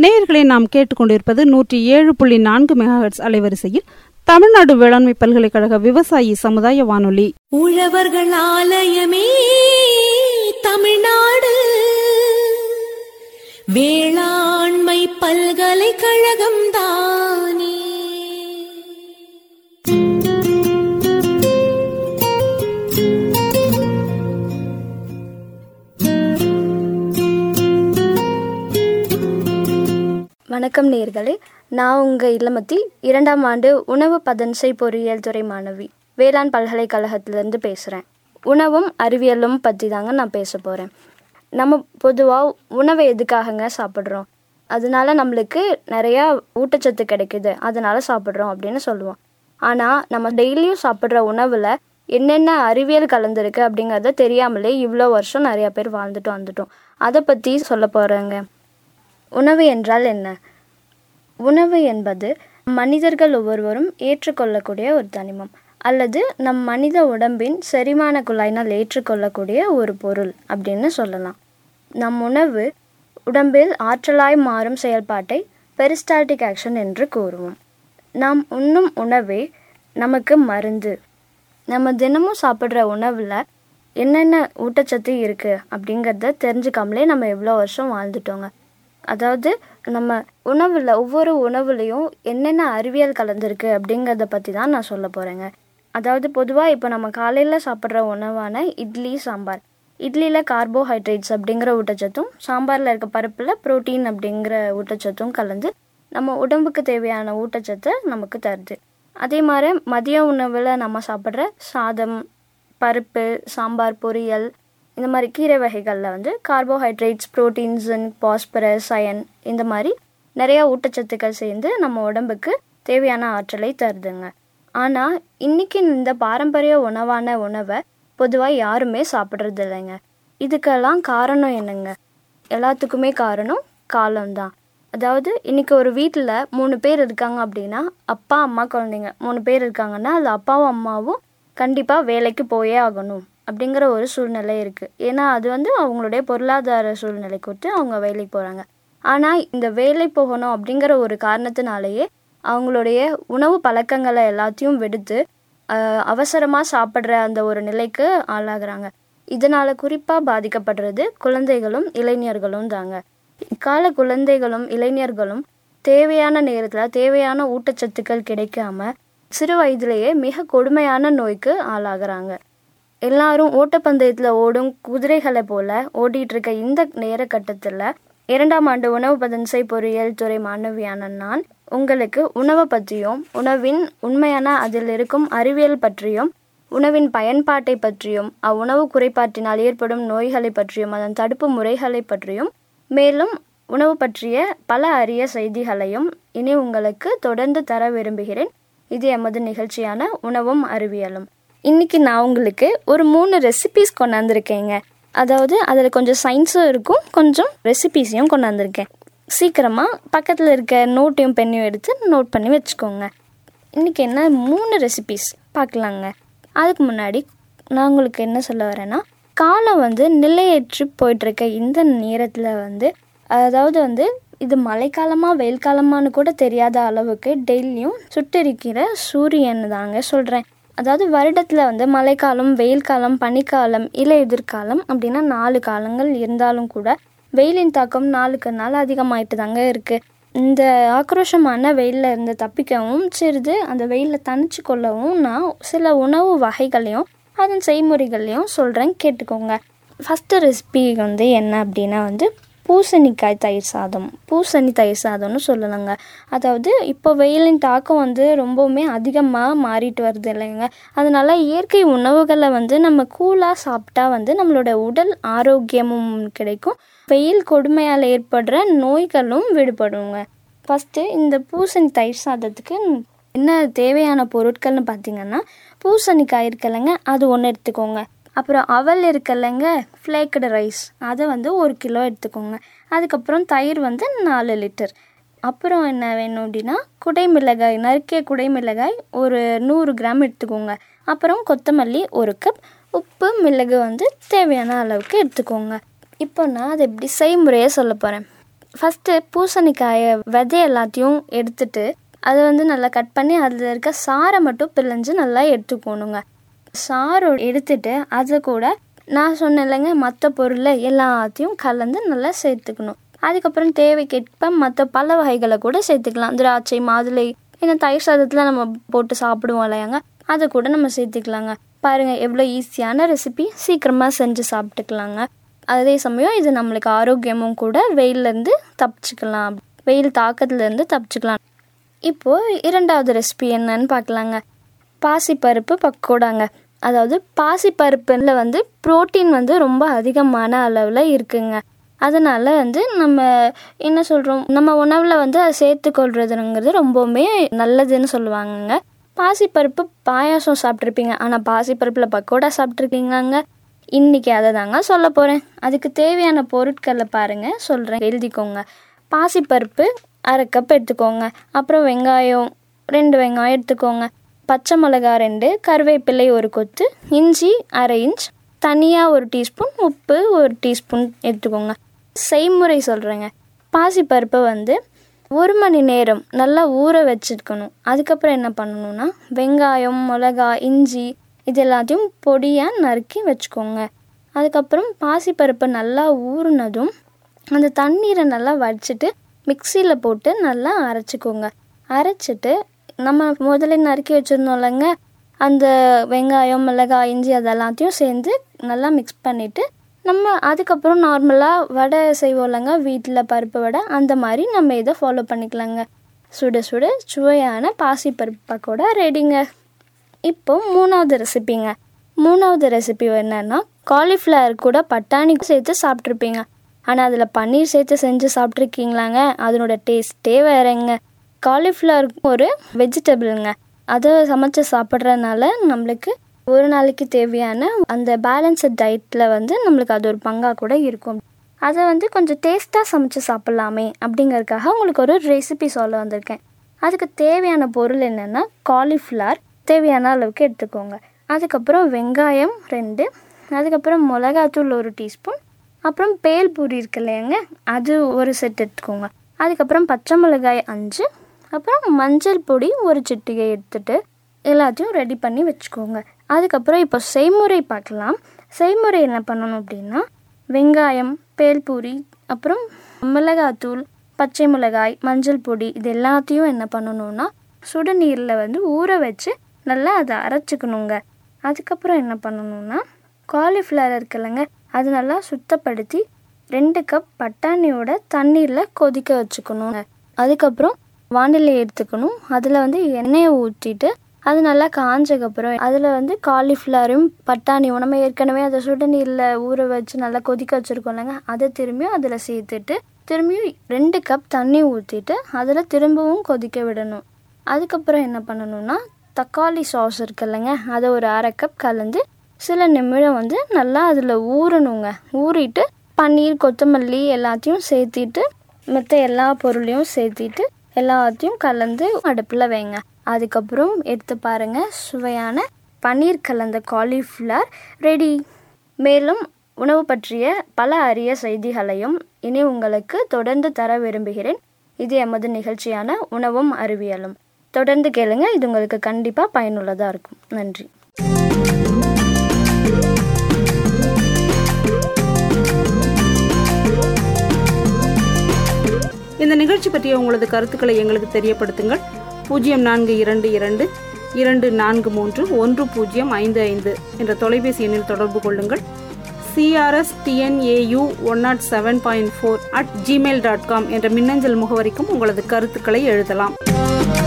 நேயர்களை நாம் கேட்டுக்கொண்டிருப்பது நூற்றி ஏழு புள்ளி நான்கு மெகாஹெட்ஸ் அலைவரிசையில் தமிழ்நாடு வேளாண்மை பல்கலைக்கழக விவசாயி சமுதாய வானொலி உழவர்கள் ஆலயமே தமிழ்நாடு வேளாண்மை பல்கலைக்கழகம் தானே வணக்கம் நேர்களே நான் உங்கள் இல்லமத்தில் இரண்டாம் ஆண்டு உணவு பதன்சை பொறியியல் துறை மாணவி வேளாண் பல்கலைக்கழகத்திலேருந்து பேசுகிறேன் உணவும் அறிவியலும் பற்றி தாங்க நான் பேச போகிறேன் நம்ம பொதுவாக உணவை எதுக்காகங்க சாப்பிட்றோம் அதனால நம்மளுக்கு நிறையா ஊட்டச்சத்து கிடைக்குது அதனால சாப்பிட்றோம் அப்படின்னு சொல்லுவோம் ஆனால் நம்ம டெய்லியும் சாப்பிட்ற உணவில் என்னென்ன அறிவியல் கலந்துருக்கு அப்படிங்கிறத தெரியாமலே இவ்வளோ வருஷம் நிறையா பேர் வாழ்ந்துட்டு வந்துட்டோம் அதை பற்றி சொல்ல போகிறேங்க உணவு என்றால் என்ன உணவு என்பது மனிதர்கள் ஒவ்வொருவரும் ஏற்றுக்கொள்ளக்கூடிய ஒரு தனிமம் அல்லது நம் மனித உடம்பின் செரிமான குழாயினால் ஏற்றுக்கொள்ளக்கூடிய ஒரு பொருள் அப்படின்னு சொல்லலாம் நம் உணவு உடம்பில் ஆற்றலாய் மாறும் செயல்பாட்டை பெரிஸ்டால்டிக் ஆக்ஷன் என்று கூறுவோம் நாம் உண்ணும் உணவே நமக்கு மருந்து நம்ம தினமும் சாப்பிட்ற உணவில் என்னென்ன ஊட்டச்சத்து இருக்குது அப்படிங்கிறத தெரிஞ்சுக்காமலே நம்ம எவ்வளோ வருஷம் வாழ்ந்துட்டோங்க அதாவது நம்ம உணவில் ஒவ்வொரு உணவுலையும் என்னென்ன அறிவியல் கலந்துருக்கு அப்படிங்கிறத பற்றி தான் நான் சொல்ல போகிறேங்க அதாவது பொதுவாக இப்போ நம்ம காலையில் சாப்பிட்ற உணவான இட்லி சாம்பார் இட்லியில் கார்போஹைட்ரேட்ஸ் அப்படிங்கிற ஊட்டச்சத்தும் சாம்பாரில் இருக்க பருப்பில் புரோட்டீன் அப்படிங்கிற ஊட்டச்சத்தும் கலந்து நம்ம உடம்புக்கு தேவையான ஊட்டச்சத்தை நமக்கு தருது அதே மாதிரி மதிய உணவில் நம்ம சாப்பிட்ற சாதம் பருப்பு சாம்பார் பொரியல் இந்த மாதிரி கீரை வகைகளில் வந்து கார்போஹைட்ரேட்ஸ் ப்ரோட்டீன்ஸ் பாஸ்பரஸ் அயன் இந்த மாதிரி நிறையா ஊட்டச்சத்துக்கள் சேர்ந்து நம்ம உடம்புக்கு தேவையான ஆற்றலை தருதுங்க ஆனால் இன்னைக்கு இந்த பாரம்பரிய உணவான உணவை பொதுவாக யாருமே சாப்பிட்றது இல்லைங்க இதுக்கெல்லாம் காரணம் என்னங்க எல்லாத்துக்குமே காரணம் காலம்தான் அதாவது இன்னைக்கு ஒரு வீட்டில் மூணு பேர் இருக்காங்க அப்படின்னா அப்பா அம்மா குழந்தைங்க மூணு பேர் இருக்காங்கன்னா அது அப்பாவும் அம்மாவும் கண்டிப்பாக வேலைக்கு போயே ஆகணும் அப்படிங்கிற ஒரு சூழ்நிலை இருக்குது ஏன்னா அது வந்து அவங்களுடைய பொருளாதார சூழ்நிலை கொடுத்து அவங்க வேலைக்கு போகிறாங்க ஆனால் இந்த வேலை போகணும் அப்படிங்கிற ஒரு காரணத்தினாலேயே அவங்களுடைய உணவு பழக்கங்களை எல்லாத்தையும் விடுத்து அவசரமாக சாப்பிட்ற அந்த ஒரு நிலைக்கு ஆளாகிறாங்க இதனால் குறிப்பாக பாதிக்கப்படுறது குழந்தைகளும் இளைஞர்களும் தாங்க இக்கால குழந்தைகளும் இளைஞர்களும் தேவையான நேரத்தில் தேவையான ஊட்டச்சத்துக்கள் கிடைக்காம சிறு வயதிலேயே மிக கொடுமையான நோய்க்கு ஆளாகிறாங்க எல்லாரும் ஓட்டப்பந்தயத்தில் ஓடும் குதிரைகளை போல ஓடிட்டு இருக்க இந்த நேர கட்டத்தில் இரண்டாம் ஆண்டு உணவு பதன்சை பொறியியல் துறை மாணவியான நான் உங்களுக்கு உணவை பற்றியும் உணவின் உண்மையான அதில் இருக்கும் அறிவியல் பற்றியும் உணவின் பயன்பாட்டை பற்றியும் அவ்வுணவு குறைபாட்டினால் ஏற்படும் நோய்களை பற்றியும் அதன் தடுப்பு முறைகளை பற்றியும் மேலும் உணவு பற்றிய பல அரிய செய்திகளையும் இனி உங்களுக்கு தொடர்ந்து தர விரும்புகிறேன் இது எமது நிகழ்ச்சியான உணவும் அறிவியலும் இன்னைக்கு நான் உங்களுக்கு ஒரு மூணு ரெசிபிஸ் கொண்டாந்துருக்கேங்க அதாவது அதில் கொஞ்சம் சயின்ஸும் இருக்கும் கொஞ்சம் ரெசிபிஸையும் கொண்டாந்துருக்கேன் சீக்கிரமாக பக்கத்தில் இருக்க நோட்டையும் பெண்ணையும் எடுத்து நோட் பண்ணி வச்சுக்கோங்க இன்றைக்கி என்ன மூணு ரெசிபிஸ் பார்க்கலாங்க அதுக்கு முன்னாடி நான் உங்களுக்கு என்ன சொல்ல வரேன்னா காலம் வந்து நிலையேற்றி போயிட்டுருக்க இந்த நேரத்தில் வந்து அதாவது வந்து இது மழைக்காலமாக வெயில் காலமானு கூட தெரியாத அளவுக்கு டெய்லியும் சுட்டெரிக்கிற சூரியன் தாங்க சொல்கிறேன் அதாவது வருடத்தில் வந்து மழைக்காலம் வெயில் காலம் பனிக்காலம் இல்லை எதிர்காலம் அப்படின்னா நாலு காலங்கள் இருந்தாலும் கூட வெயிலின் தாக்கம் நாளுக்கு நாள் அதிகமாயிட்டு தாங்க இருக்குது இந்த ஆக்ரோஷமான வெயிலில் இருந்து தப்பிக்கவும் சிறிது அந்த வெயிலில் தணிச்சு கொள்ளவும் நான் சில உணவு வகைகளையும் அதன் செய்முறைகளையும் சொல்கிறேன் கேட்டுக்கோங்க ஃபஸ்ட்டு ரெசிபி வந்து என்ன அப்படின்னா வந்து பூசணிக்காய் தயிர் சாதம் பூசணி தயிர் சாதம்னு சொல்லலாங்க அதாவது இப்போ வெயிலின் தாக்கம் வந்து ரொம்பவுமே அதிகமாக மாறிட்டு வருது இல்லைங்க அதனால் இயற்கை உணவுகளை வந்து நம்ம கூலாக சாப்பிட்டா வந்து நம்மளோட உடல் ஆரோக்கியமும் கிடைக்கும் வெயில் கொடுமையால் ஏற்படுற நோய்களும் விடுபடுங்க ஃபஸ்ட்டு இந்த பூசணி தயிர் சாதத்துக்கு என்ன தேவையான பொருட்கள்னு பார்த்தீங்கன்னா பூசணிக்காய் இருக்குல்லங்க அது ஒன்று எடுத்துக்கோங்க அப்புறம் அவல் இருக்குல்லங்க ஃப்ளேக்கடு ரைஸ் அதை வந்து ஒரு கிலோ எடுத்துக்கோங்க அதுக்கப்புறம் தயிர் வந்து நாலு லிட்டர் அப்புறம் என்ன வேணும் அப்படின்னா குடைமிளகாய் நறுக்கிய குடைமிளகாய் ஒரு நூறு கிராம் எடுத்துக்கோங்க அப்புறம் கொத்தமல்லி ஒரு கப் உப்பு மிளகு வந்து தேவையான அளவுக்கு எடுத்துக்கோங்க இப்போ நான் அதை எப்படி செய்முறையை சொல்ல போகிறேன் ஃபஸ்ட்டு பூசணிக்காயை விதை எல்லாத்தையும் எடுத்துட்டு அதை வந்து நல்லா கட் பண்ணி அதில் இருக்க சாரை மட்டும் பிழிஞ்சு நல்லா எடுத்துக்கணுங்க சாறு எடுத்துட்டு அதை கூட நான் சொன்னேன் இல்லைங்க மற்ற பொருளை எல்லாத்தையும் கலந்து நல்லா சேர்த்துக்கணும் அதுக்கப்புறம் தேவைக்கேற்ப மற்ற பல வகைகளை கூட சேர்த்துக்கலாம் திராட்சை மாதுளை ஏன்னா தயிர் சாதத்தில் நம்ம போட்டு சாப்பிடுவோம் இல்லையாங்க அதை கூட நம்ம சேர்த்துக்கலாங்க பாருங்கள் எவ்வளோ ஈஸியான ரெசிபி சீக்கிரமாக செஞ்சு சாப்பிட்டுக்கலாங்க அதே சமயம் இது நம்மளுக்கு ஆரோக்கியமும் கூட வெயிலேருந்து தப்பிச்சுக்கலாம் வெயில் தாக்கத்துலேருந்து தப்பிச்சுக்கலாம் இப்போது இரண்டாவது ரெசிபி என்னன்னு பார்க்கலாங்க பாசிப்பருப்பு பக்கோடாங்க அதாவது பாசிப்பருப்புல வந்து புரோட்டீன் வந்து ரொம்ப அதிகமான அளவில் இருக்குங்க அதனால் வந்து நம்ம என்ன சொல்கிறோம் நம்ம உணவில் வந்து அதை சேர்த்துக்கொள்றதுங்கிறது ரொம்பவுமே நல்லதுன்னு சொல்லுவாங்கங்க பாசிப்பருப்பு பாயாசம் சாப்பிட்ருப்பீங்க ஆனால் பாசிப்பருப்பில் பக்கோடா சாப்பிட்ருக்கீங்களாங்க இன்றைக்கி அதை தாங்க சொல்ல போகிறேன் அதுக்கு தேவையான பொருட்களை பாருங்கள் சொல்கிறேன் எழுதிக்கோங்க பாசிப்பருப்பு அரை கப் எடுத்துக்கோங்க அப்புறம் வெங்காயம் ரெண்டு வெங்காயம் எடுத்துக்கோங்க பச்சை மிளகா ரெண்டு கருவேப்பிலை ஒரு கொத்து இஞ்சி அரை இன்ச் தனியாக ஒரு டீஸ்பூன் உப்பு ஒரு டீஸ்பூன் எடுத்துக்கோங்க செய்முறை சொல்கிறேங்க பாசிப்பருப்பை வந்து ஒரு மணி நேரம் நல்லா ஊற வச்சுருக்கணும் அதுக்கப்புறம் என்ன பண்ணணும்னா வெங்காயம் மிளகா இஞ்சி இது எல்லாத்தையும் பொடியாக நறுக்கி வச்சுக்கோங்க அதுக்கப்புறம் பாசிப்பருப்பை நல்லா ஊறினதும் அந்த தண்ணீரை நல்லா வடிச்சிட்டு மிக்சியில் போட்டு நல்லா அரைச்சிக்கோங்க அரைச்சிட்டு நம்ம முதல்ல நறுக்கி வச்சுருந்தோம்லங்க அந்த வெங்காயம் மிளகாய் இஞ்சி அதெல்லாத்தையும் சேர்ந்து நல்லா மிக்ஸ் பண்ணிவிட்டு நம்ம அதுக்கப்புறம் நார்மலாக வடை செய்வோம்லங்க வீட்டில் பருப்பு வடை அந்த மாதிரி நம்ம இதை ஃபாலோ பண்ணிக்கலாங்க சுட சுட சுவையான பாசிப்பருப்பு பக்கோடா ரெடிங்க இப்போ மூணாவது ரெசிபிங்க மூணாவது ரெசிபி என்னன்னா காலிஃப்ளவர் கூட பட்டாணி சேர்த்து சாப்பிட்ருப்பீங்க ஆனால் அதில் பன்னீர் சேர்த்து செஞ்சு சாப்பிட்ருக்கீங்களாங்க அதனோட டேஸ்ட்டே வேறங்க காலிஃப்ளவர் ஒரு வெஜிடபிளுங்க அதை சமைச்சு சாப்பிட்றதுனால நம்மளுக்கு ஒரு நாளைக்கு தேவையான அந்த பேலன்ஸ்ட் டயட்டில் வந்து நம்மளுக்கு அது ஒரு பங்காக கூட இருக்கும் அதை வந்து கொஞ்சம் டேஸ்ட்டாக சமைச்சு சாப்பிட்லாமே அப்படிங்கறதுக்காக உங்களுக்கு ஒரு ரெசிபி சொல்ல வந்திருக்கேன் அதுக்கு தேவையான பொருள் என்னென்னா காலிஃப்ளவர் தேவையான அளவுக்கு எடுத்துக்கோங்க அதுக்கப்புறம் வெங்காயம் ரெண்டு அதுக்கப்புறம் மிளகாத்தூள் ஒரு டீஸ்பூன் அப்புறம் பேல் பூரி இருக்கு இல்லையாங்க அது ஒரு செட் எடுத்துக்கோங்க அதுக்கப்புறம் பச்சை மிளகாய் அஞ்சு அப்புறம் மஞ்சள் பொடி ஒரு சிட்டிகை எடுத்துட்டு எல்லாத்தையும் ரெடி பண்ணி வச்சுக்கோங்க அதுக்கப்புறம் இப்போ செய்முறை பார்க்கலாம் செய்முறை என்ன பண்ணணும் அப்படின்னா வெங்காயம் பேல் பூரி அப்புறம் மிளகாத்தூள் பச்சை மிளகாய் மஞ்சள் பொடி இது எல்லாத்தையும் என்ன பண்ணணும்னா சுடுநீரில் வந்து ஊற வச்சு நல்லா அதை அரைச்சிக்கணுங்க அதுக்கப்புறம் என்ன பண்ணணும்னா காலிஃப்ளவர் இருக்குல்லங்க அது நல்லா சுத்தப்படுத்தி ரெண்டு கப் பட்டாணியோட தண்ணீரில் கொதிக்க வச்சுக்கணுங்க அதுக்கப்புறம் வானிலை எடுத்துக்கணும் அதில் வந்து எண்ணெயை ஊற்றிட்டு அது நல்லா காஞ்சக்கப்புறம் அதில் வந்து காலிஃப்ளவரும் பட்டாணியும் நம்ம ஏற்கனவே அதை சுடுநீரில் ஊற வச்சு நல்லா கொதிக்க வச்சுருக்கோம்லங்க அதை திரும்பியும் அதில் சேர்த்துட்டு திரும்பியும் ரெண்டு கப் தண்ணி ஊற்றிட்டு அதில் திரும்பவும் கொதிக்க விடணும் அதுக்கப்புறம் என்ன பண்ணணும்னா தக்காளி சாஸ் இருக்குல்லங்க அதை ஒரு அரை கப் கலந்து சில நிமிடம் வந்து நல்லா அதில் ஊறணுங்க ஊறிட்டு பன்னீர் கொத்தமல்லி எல்லாத்தையும் சேர்த்திட்டு மற்ற எல்லா பொருளையும் சேர்த்திட்டு எல்லாத்தையும் கலந்து அடுப்பில் வைங்க அதுக்கப்புறம் எடுத்து பாருங்க சுவையான பன்னீர் கலந்த காலிஃப்ளவர் ரெடி மேலும் உணவு பற்றிய பல அரிய செய்திகளையும் இனி உங்களுக்கு தொடர்ந்து தர விரும்புகிறேன் இது எமது நிகழ்ச்சியான உணவும் அறிவியலும் தொடர்ந்து கேளுங்க இது உங்களுக்கு கண்டிப்பாக பயனுள்ளதாக இருக்கும் நன்றி இந்த நிகழ்ச்சி பற்றிய உங்களது கருத்துக்களை எங்களுக்கு தெரியப்படுத்துங்கள் பூஜ்ஜியம் நான்கு இரண்டு இரண்டு இரண்டு நான்கு மூன்று ஒன்று பூஜ்ஜியம் ஐந்து ஐந்து என்ற தொலைபேசி எண்ணில் தொடர்பு கொள்ளுங்கள் CRS TNAU one nought seven point four at Gmail dot com என்ற மின்னஞ்சல் முகவரிக்கும் உங்களது கருத்துக்களை எழுதலாம்